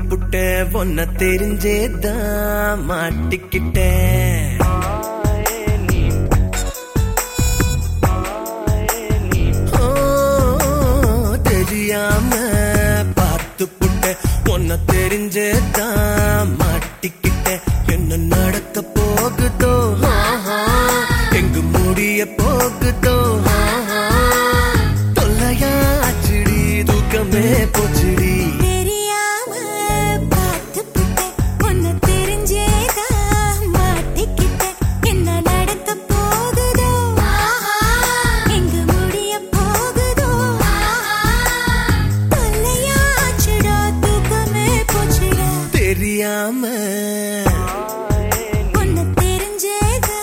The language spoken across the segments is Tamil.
புட்டேன் ஒன்ன தெரிஞ்சேதான் மாட்டிக்கிட்டேன் ஓ, தெரியாம பார்த்து புட்டேன் ஒன்ன தெரிஞ்சேதான் மாட்டிக்கிட்டேன் என்ன நடக்க போகுதோ ஆஹா, எங்கு முடிய போகுதோ ஆஹா, தொல்லையாச்சுடி தூக்கமே போச்சுடி தெரியாம பார்த்து புட்டேன் ஒன்னு தெரிஞ்சேதான் மாட்டிக்கிட்டேன் என்ன நடக்க போகுதோ எங்கு முடிய போகுதோ தொல்லையாச்சுடா தூக்கமே போச்சுடா தெரியாம ஒன்னு தெரிஞ்சேதான்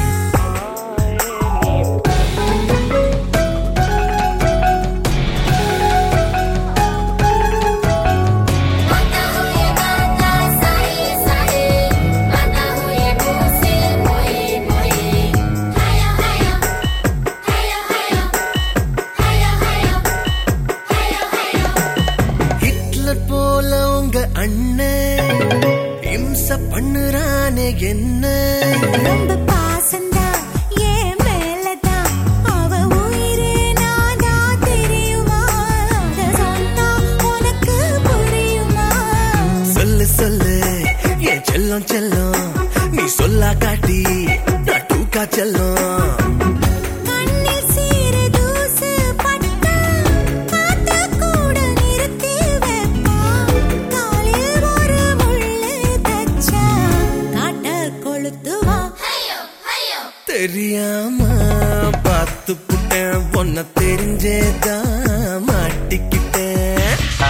Mata huye mata sahi sahi Mata huye musi moi moi Hayo hayo Hayo hayo Hayo hayo Hayo hayo Hitler போல உங்க அண்ணன் இம்ச பண்ணுறானே என்ன ரொம்ப பாசந்தா என் மேலதான் அவ உயிரே நானா தெரியுமா அத சொன்னா உனக்கு புரியுமா சொல்லு சொல்லு என் செல்லம் செல்லம் நீ சொல்லா காட்டி நான் டூக்கா செல்லம் கண்ணில் சீறு தூசு பட்டா காத்த கூட நிறுத்தி வைப்பா காலில் ஒரு முள்ளு தச்சா காட்ட கொளுத்துவா Hayo hayo தெரியாம பார்த்து புட்டேன் பொண்ண தெரிஞ்சேதான் மாட்டிக்கிட்டேன்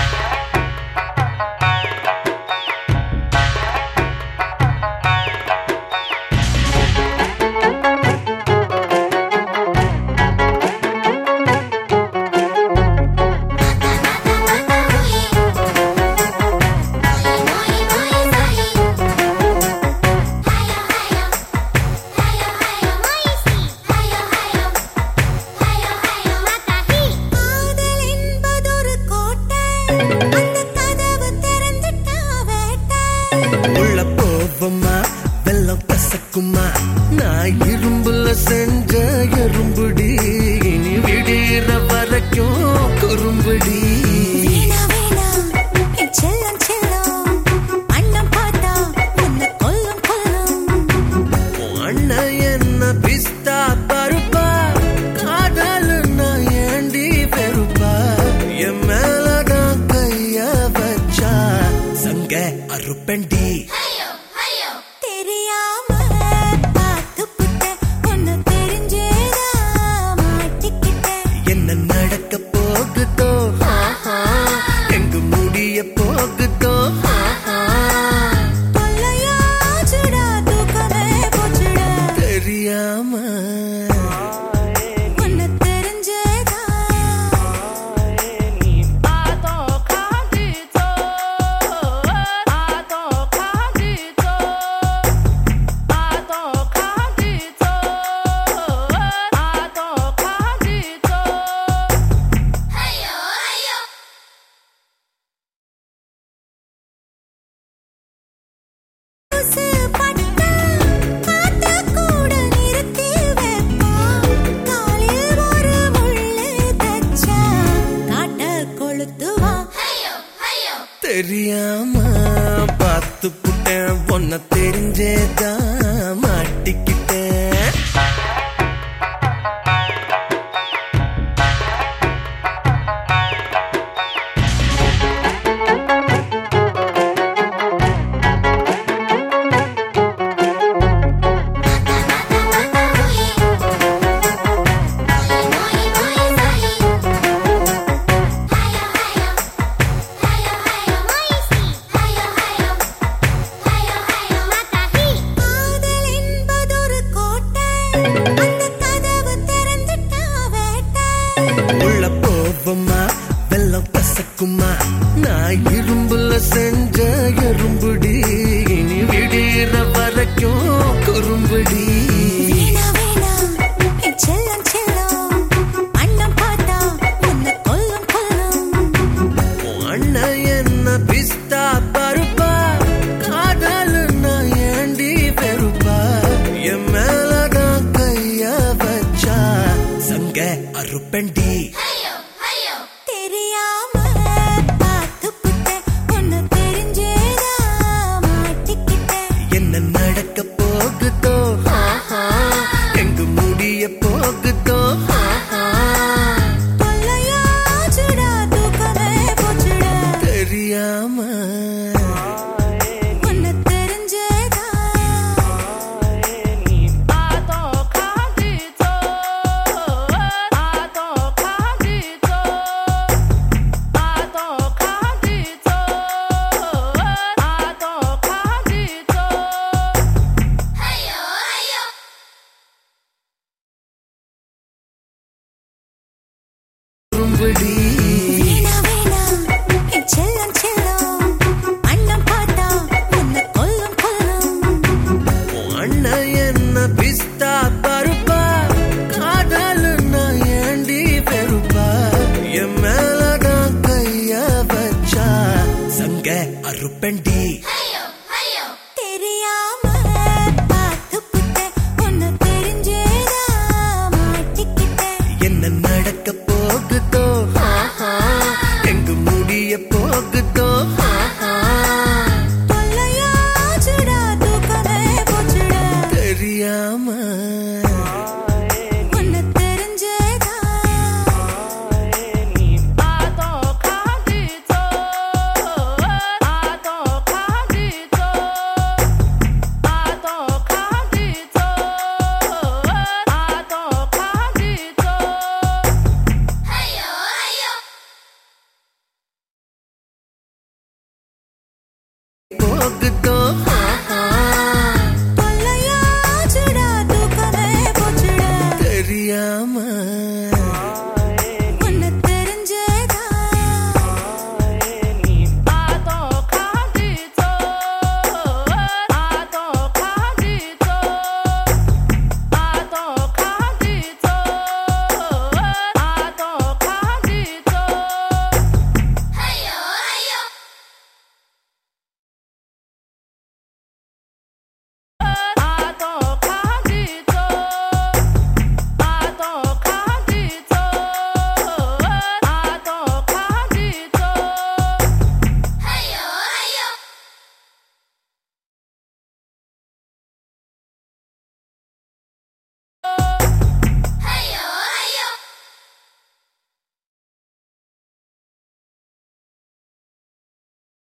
Moi moi sahi Hayo hayo Hayo hayo moi si Hayo hayo Hayo hayo mata hi காதல் என்பதொரு கோட்டை அந்த கதவு திறந்துட்டா வேட்டை உள்ள போவமா வெள்ளம் கசக்குமா நான் இரும்புல செஞ்ச எறும்புடி இனி விடிற வரைக்கும் குறும்புடி வீணா வீணா என் செல்லம் செல்லம் அண்ணன் பார்த்தா உன்னை கொல்லும் கொல்லும் உன் அண்ணன் என்ன பிஸ்தா பருப்பா காதல் நான் ஏண்டி பெருப்பா என் மேலதான் கைய வச்சா சங்க அறுப்பண்டி Hayo hayo தெரியாம பார்த்து புட்டேன் ஒன்னு தெரிஞ்சேதா மாட்டிக்கிட்டேன் என்ன நடக்க போகுதோ ஆஹா, எங்கு முடிய போகுதோ ஆஹா, தொல்லையாச்சுடா தூக்கமே போச்சுடா தெரியாம ஒன்னு தெரிஞ்சேதா Hayo hayo தூசு பட்டா காத்த கூட நிறுத்தி வைப்பா காலில் ஒரு முள்ளு தச்சா காட்ட கொளுத்துவா Hayo hayo தெரியாம பார்த்து புட்டேன் பொண்ண தெரிஞ்சேதான் மாட்டிக்கிட்டேன் Moi moi sahi Hayo hayo Hayo hayo moi si Hayo hayo Hayo hayo mata hi காதல் என்பதொரு கோட்டை அந்த கதவு திறந்துட்டா வேட்டை உள்ள போவமா வெள்ளம் கசக்குமா நான் இரும்புல செஞ்ச எறும்புடி இனி விடிற வரைக்கும் குறும்புடி வீணா வீணா என் செல்லம் செல்லம் அண்ணன் பார்த்தா உன்னை கொல்லும் கொல்லும் உன் அண்ணன் என்ன பிஸ்தா பருப்பா அறுப்பண்டி தெரியாம பார்த்து புட்டேன் உன்னை தெரிஞ்சேதா மாட்டிக்கிட்டேன் என்ன நடக்க போகுதோ ஆஹா. எங்கு முடிய போகுதோ ஆஹா. தொல்லையாச்சுடா தூக்கமே போச்சுடா தெரியாம உன்னை தெரிஞ்சேதா குறும்புடி வீணா வீணா என் செல்லம் செல்லம் அண்ணன் பார்த்தா உன்னை கொல்லும் கொல்லும் உன் அண்ணன் என்ன பிஸ்தா பருப்பா காதலுன்னா ஏண்டி பெருப்பா என் மேலதான் கைய வச்சா சங்க அறுப்பண்டி தெரியாம பார்த்து புட்டேன் உன்னை தெரிஞ்சேதா மாட்டிக்கிட்டேன் என்ன நடக்க போகுதோ ஆஹா. எங்கு முடிய போகுதோ ஆஹா. தொல்லையாச்சுடா தூக்கமே போச்சுடா தெரியாம உன்னை தெரிஞ்சேதா போகுதோ